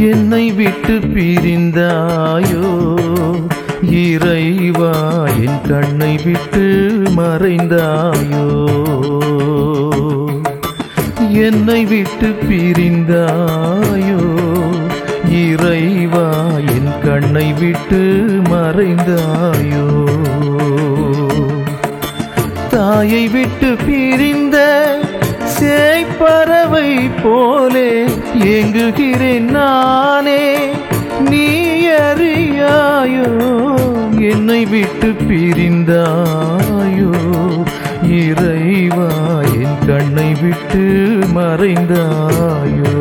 என்னை விட்டு பிரிந்தாயோ இறைவா என் கண்ணை விட்டு மறைந்தாயோ என்னை விட்டு பிரிந்தாயோ இறைவா என் கண்ணை விட்டு மறைந்தாயோ தாயை விட்டு பிரிந்த சேய்ப்பறவை போலே ஏங்குகிறேன் நானே நீ அறியாயோ என்னை விட்டு பிரிந்தாயோ இறைவா என் கண்ணை விட்டு மறைந்தாயோ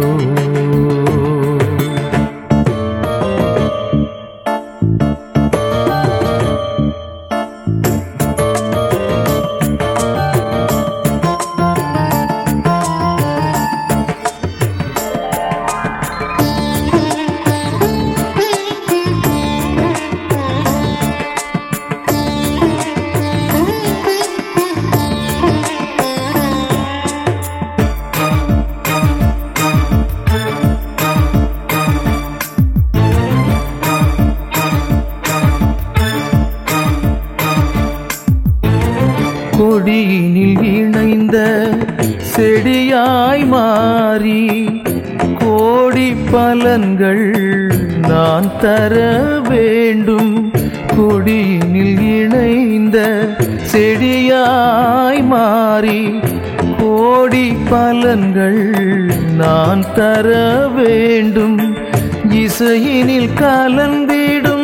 கொடியினில் இணைந்த செடியாய் மாறி கோடி பலன்கள் நான் தர வேண்டும் கொடியினில் இணைந்த செடியாய் மாறி கோடி பலன்கள் நான் தர வேண்டும் இசையினில் கலந்திடும்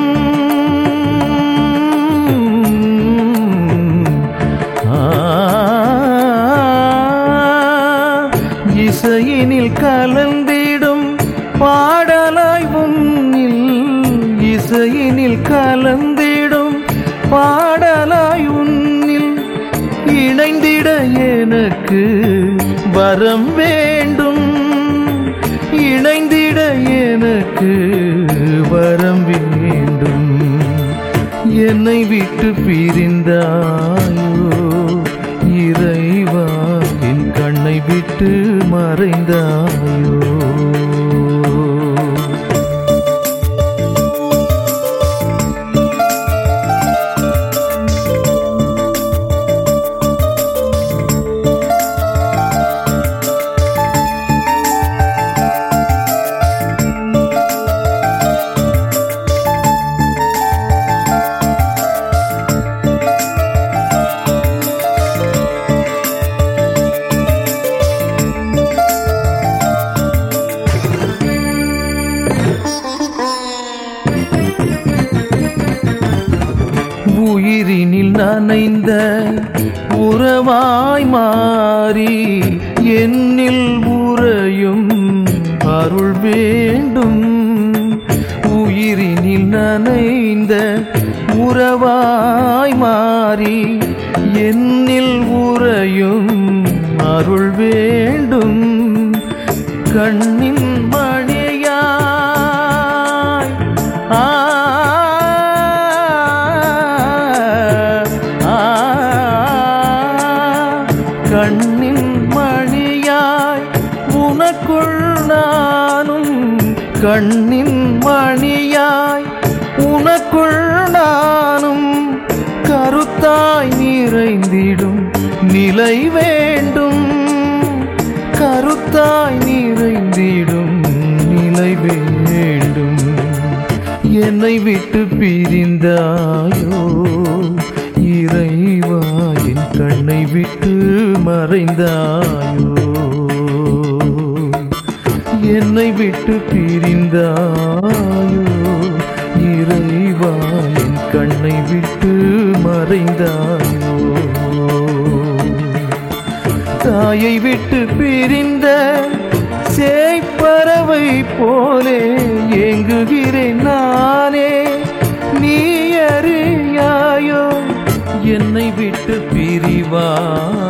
இசையினில் கலந்திடும் பாடலாய் உன்னில் இசையினில் கலந்திடும் பாடலாய் உன்னில் இணைந்திட எனக்கு வரம் வேண்டும் இணைந்திட எனக்கு வரம் வேண்டும் என்னை விட்டு பிரிந்தாயோ இறைவா என் கண்ணை விட்டு மறைந்தாயோ உயிரினில் நனைந்த உறவாய் மாறி என்னில் உறையும் அருள் வேண்டும் உயிரினில் நனைந்த உறவாய் மாறி என்னில் உறையும் அருள் வேண்டும் கண்ணின் மணியாய் ஆ ஆ, கண்ணின் மணியாய் உனக்குள் நானும் கண்ணின் மணியாய் உனக்குள் நானும் கருத்தாய் நிறைந்திடும் நிலை வேண்டும் கருத்தாய் நிறைந்திடும் நிலை வேண்டும் என்னை விட்டு பிரிந்தாயோ இறைவா என் கண்ணை விட்டு மறைந்தாயோ என்னை விட்டு பிரிந்தாயோ இறைவா என் கண்ணை விட்டு மறைந்தாயோ தாயை விட்டு பிரிந்த சேய்ப்பறவை போலே ஏங்குகிறேன் நானே நீ அறியாயோ என்னை விட்டு பிரிவாயோ